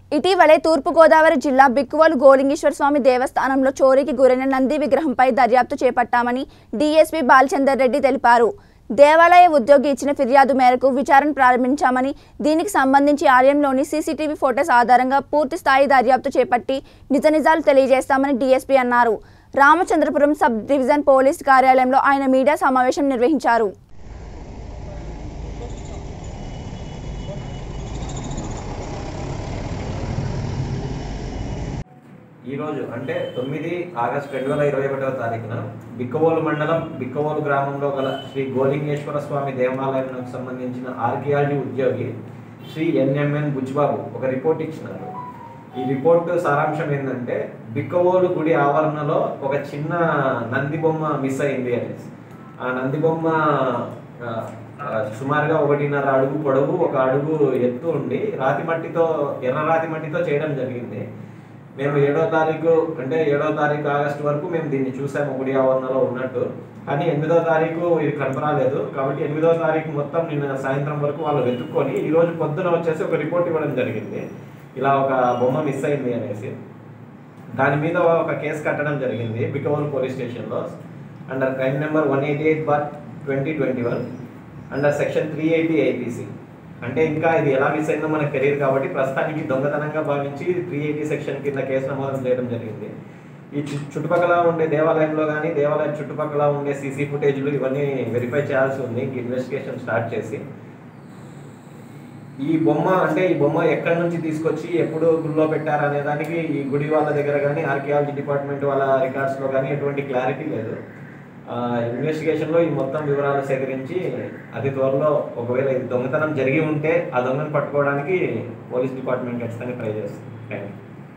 ఇటీవలే తూర్పుగోదావరి జిల్లా బిక్కువలు గోలింగేశ్వర స్వామి దేవస్థానంలో చోరీకి గురైన నంది విగ్రహంపై దర్యాప్తు చేపట్టామని డీఎస్పీ బాలచందర్ రెడ్డి తెలిపారు దేవాలయ ఉద్యోగి ఇచ్చిన ఫిర్యాదు మేరకు విచారణ ప్రారంభించామని దీనికి సంబంధించి ఆలయంలోని సీసీటీవీ ఫోటోస్ ఆధారంగా పూర్తి స్థాయి దర్యాప్తు చేపట్టి నిజ నిజాలు తెలియజేస్తామని డీఎస్పీ అన్నారు రామచంద్రపురం సబ్ డివిజన్ పోలీస్ కార్యాలయంలో ఆయన మీడియా సమావేశం నిర్వహించారు ఈరోజు అంటే తొమ్మిది ఆగస్టు రెండు వేల ఇరవై ఒకటవ తారీఖున బిక్కవోలు మండలం బిక్కవోలు గ్రామంలో గల శ్రీ గోలింగేశ్వర స్వామి దేవాలయానికి సంబంధించిన ఆర్కియాలజీ ఉద్యోగి శ్రీ ఎన్ఎంఎన్ బుజ్బాబు ఒక రిపోర్ట్ ఇచ్చినారు ఈ రిపోర్ట్ సారాంశం ఏంటంటే బిక్కవోలు గుడి ఆవరణలో ఒక చిన్న నంది బొమ్మ మిస్ అయింది అనేసి ఆ నంది బొమ్మ ఆ, ఆ, సుమారుగా ఒకటిన్నర అడుగు పొడవు ఒక అడుగు ఎత్తు ఉండి రాతి మట్టితో ఎర్ర రాతి మట్టితో చేయడం జరిగింది మేము ఏడో తారీఖు అంటే ఏడో తారీఖు ఆగస్టు వరకు మేము దీన్ని చూసాము గుడి ఆవరణలో ఉన్నట్టు కానీ ఎనిమిదో తారీఖు ఇది కనపరాలేదు కాబట్టి ఎనిమిదో తారీఖు మొత్తం నిన్న సాయంత్రం వరకు వాళ్ళు వెతుక్కొని ఈ రోజు పొద్దున వచ్చేసి ఒక రిపోర్ట్ ఇవ్వడం జరిగింది ఇలా ఒక బొమ్మ మిస్ అయింది అనేసి దాని మీద ఒక కేసు కట్టడం జరిగింది బికవల్ పోలీస్ స్టేషన్లో under crime number one eighty eight bar twenty twenty one under section three eighty IPC అంటే ఇంకా ఇది ఎలా మిస్ అయిందో మనకు తెలియదు కాబట్టి ప్రస్తుతానికి దొంగతనంగా భావించి త్రీ ఎయిటీ సెక్షన్ కింద కేసు నమోదు చేయడం జరిగింది ఈ చు- చుట్టుపక్కల ఉండే దేవాలయంలో కానీ దేవాలయం చుట్టుపక్కల ఉండే సీసీ ఫుటేజ్లు ఇవన్నీ వెరిఫై చేయాల్సి ఉంది ఇన్వెస్టిగేషన్ స్టార్ట్ చేసి ఈ బొమ్మ అంటే ఈ బొమ్మ ఎక్కడి నుంచి తీసుకొచ్చి ఎప్పుడు గుళ్ళో పెట్టారు అనే దానికి ఈ గుడి వాళ్ళ దగ్గర కానీ ఆర్కియాలజీ డిపార్ట్మెంట్ వాళ్ళ రికార్డ్స్ లో కానీ ఎటువంటి క్లారిటీ లేదు ఇన్వెస్టిగేషన్ లో ఈ మొత్తం వివరాలు సేకరించి అతి త్వరలో ఒకవేళ ఇది దొంగతనం జరిగి ఉంటే ఆ దొంగను పట్టుకోవడానికి పోలీస్ డిపార్ట్మెంట్ ఖచ్చితంగా ట్రై చేస్తుంది థ్యాంక్ యూ